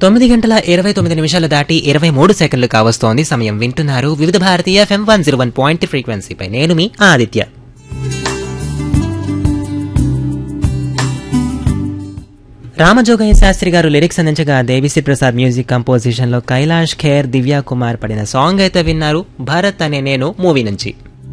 తొమ్మిది గంటల ఇరవై తొమ్మిది నిమిషాలు దాటి ఇరవై మూడు సెకండ్లు కావస్తోంది సమయం వింటున్నారు Vividh Bharati FM one zero one point ఫ్రీక్వెన్సీపై నేను మీ ఆదిత్య రామజోగయ్య శాస్త్రి గారు లిరిక్స్ అందించగా దేవిశ్రీ ప్రసాద్ మ్యూజిక్ కంపోజిషన్ లో కైలాష్ ఖేర్ దివ్యా కుమార్ పడిన సాంగ్ అయితే విన్నారు భరత్ అనే నేను మూవీ నుంచి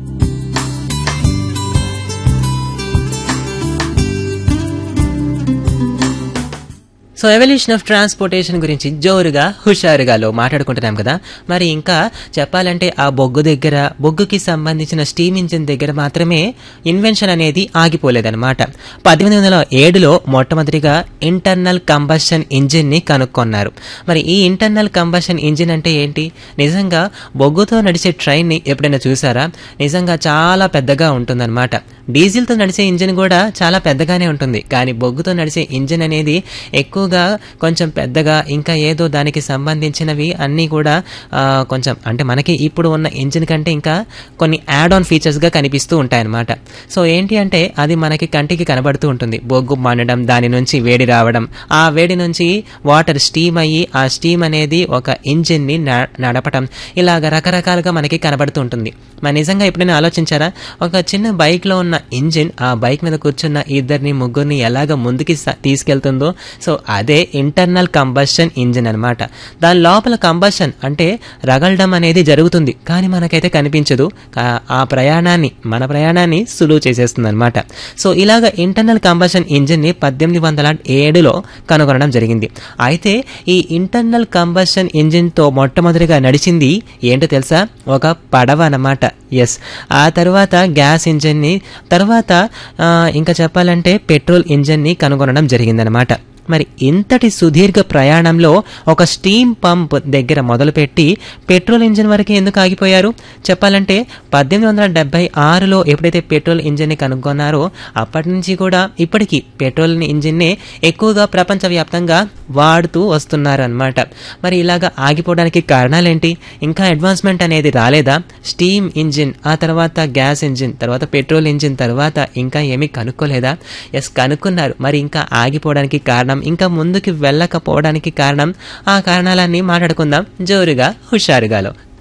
సో ఎవల్యూషన్ ఆఫ్ ట్రాన్స్పోర్టేషన్ గురించి జోరుగా హుషారుగాలో మాట్లాడుకుంటున్నాం కదా మరి ఇంకా చెప్పాలంటే ఆ బొగ్గు దగ్గర బొగ్గుకి సంబంధించిన స్టీమ్ ఇంజిన్ దగ్గర మాత్రమే ఇన్వెన్షన్ అనేది ఆగిపోలేదన్నమాట పద్దెనిమిది వందల ఏడులో మొట్టమొదటిగా ఇంటర్నల్ కంబషన్ ఇంజిన్ ని కనుక్కొన్నారు మరి ఈ ఇంటర్నల్ కంబషన్ ఇంజిన్ అంటే ఏంటి నిజంగా బొగ్గుతో నడిచే ట్రైన్ ని ఎప్పుడైనా చూసారా నిజంగా చాలా పెద్దగా ఉంటుందన్నమాట డీజిల్తో నడిచే ఇంజిన్ కూడా చాలా పెద్దగానే ఉంటుంది కానీ బొగ్గుతో నడిచే ఇంజిన్ అనేది ఎక్కువగా కొంచెం పెద్దగా ఇంకా ఏదో దానికి సంబంధించినవి అన్నీ కూడా ఆ, కొంచెం అంటే మనకి ఇప్పుడు ఉన్న ఇంజిన్ కంటే ఇంకా కొన్ని యాడ్ ఆన్ ఫీచర్స్గా కనిపిస్తూ ఉంటాయన్నమాట సో ఏంటి అంటే అది మనకి కంటికి కనబడుతూ ఉంటుంది బొగ్గు మండడం దాని నుంచి వేడి రావడం ఆ వేడి నుంచి వాటర్ స్టీమ్ అయ్యి ఆ స్టీమ్ అనేది ఒక ఇంజిన్ని న- నడపటం ఇలాగ రకరకాలుగా మనకి కనబడుతూ ఉంటుంది మరి నిజంగా ఎప్పుడైనా ఆలోచించారా ఒక చిన్న బైక్ లో ఉన్న ఇంజిన్ ఆ బైక్ మీద కూర్చున్న ఇద్దరిని ముగ్గురిని ఎలాగ ముందుకి స- తీసుకెళ్తుందో సో అదే ఇంటర్నల్ కంబషన్ ఇంజిన్ అన్నమాట దాని లోపల కంబషన్ అంటే రగలడం అనేది జరుగుతుంది కానీ మనకైతే కనిపించదు కా- ఆ ప్రయాణాన్ని మన ప్రయాణాన్ని సులువు చేసేస్తుంది అనమాట సో ఇలాగ ఇంటర్నల్ కంబషన్ ఇంజిన్ ని పద్దెనిమిది వందల ఏడులో కనుగొనడం జరిగింది అయితే ఈ ఇంటర్నల్ కంబషన్ ఇంజిన్ తో మొట్టమొదటిగా నడిచింది ఏంటో తెలుసా ఒక పడవ అన్నమాట ఎస్ ఆ తర్వాత గ్యాస్ ఇంజిన్ ని తర్వాత ఆ, ఇంకా చెప్పాలంటే పెట్రోల్ ఇంజిన్ ని కనుగొనడం జరిగిందనమాట మరి ఇంతటి సుదీర్ఘ ప్రయాణంలో ఒక స్టీమ్ పంప్ దగ్గర మొదలుపెట్టి పెట్రోల్ ఇంజిన్ వరకు ఎందుకు ఆగిపోయారు చెప్పాలంటే పద్దెనిమిది వందల డెబ్బై ఆరులో ఎప్పుడైతే పెట్రోల్ ఇంజిన్ని కనుగొన్నారో అప్పటి నుంచి కూడా ఇప్పటికీ పెట్రోల్ ఇంజిన్నే ఎక్కువగా ప్రపంచవ్యాప్తంగా వాడుతూ వస్తున్నారు అనమాట మరి ఇలాగా ఆగిపోవడానికి కారణాలేంటి ఇంకా అడ్వాన్స్మెంట్ అనేది రాలేదా స్టీమ్ ఇంజిన్ ఆ తర్వాత గ్యాస్ ఇంజిన్ తర్వాత పెట్రోల్ ఇంజిన్ తర్వాత ఇంకా ఏమీ కనుక్కోలేదా ఎస్ కనుక్కున్నారు మరి ఇంకా ఆగిపోవడానికి కారణం ఇంకా ముందుకు వెళ్ళకపోవడానికి కారణం ఆ కారణాలన్నీ మాట్లాడుకుందాం జోరుగా హుషారుగాలో